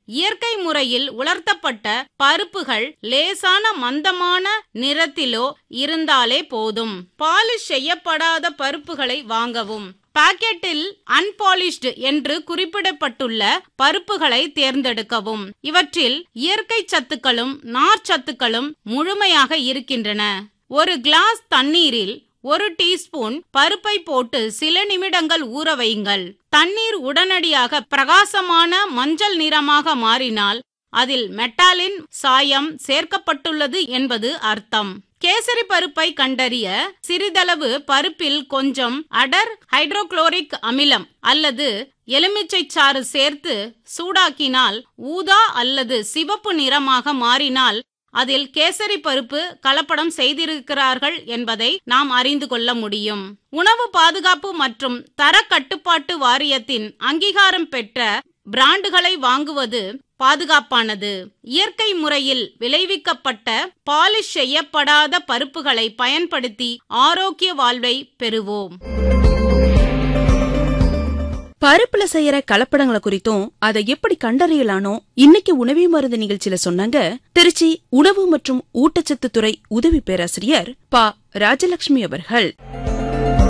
இயற்கை முறையில் உலர்த்தப்பட்ட பருப்புகள் லேசான மந்தமான நிறத்திலோ இருந்தாலே போதும் பாலிஷ் செய்யப்படாத பருப்புகளை வாங்கவும் பாக்கெட்டில் அன்பாலிஷ்டு என்று குறிப்பிடப்பட்டுள்ள பருப்புகளை தேர்ந்தெடுக்கவும் இவற்றில் இயற்கை சத்துக்களும் நார்ச்சத்துக்களும் முழுமையாக இருக்கின்றன ஒரு கிளாஸ் தண்ணீரில் ஒரு டீஸ்பூன் பருப்பை போட்டு சில நிமிடங்கள் ஊற வையுங்கள் தண்ணீர் உடனடியாக பிரகாசமான மஞ்சள் நிறமாக மாறினால் அதில் மெட்டாலின் சாயம் சேர்க்கப்பட்டுள்ளது என்பது அர்த்தம் கேசரி பருப்பை கண்டறிய சிறிதளவு பருப்பில் கொஞ்சம் அடர் ஹைட்ரோகுளோரிக் அமிலம் அல்லது எலுமிச்சை சாறு சேர்த்து சூடாக்கினால் ஊதா அல்லது சிவப்பு நிறமாக மாறினால் அதில் கேசரி பருப்பு கலப்படம் செய்திருக்கிறார்கள் என்பதை நாம் அறிந்து கொள்ள முடியும் உணவு பாதுகாப்பு மற்றும் தர கட்டுப்பாட்டு வாரியத்தின் அங்கீகாரம் பெற்ற பிராண்டுகளை வாங்குவது பாதுகாப்பானது இயற்கை முறையில் விளைவிக்கப்பட்ட பாலிஷ் செய்யப்படாத பருப்புகளை பயன்படுத்தி ஆரோக்கிய வாழ்வை பெறுவோம் பருப்புல செய்யற கலப்படங்களை குறித்தும் அதை எப்படி கண்டறியலானோ இன்னைக்கு உணவே மருந்து நிகழ்ச்சியில சொன்னாங்க திருச்சி உணவு மற்றும் ஊட்டச்சத்து துறை உதவி பேராசிரியர் பா ராஜலட்சுமி அவர்கள்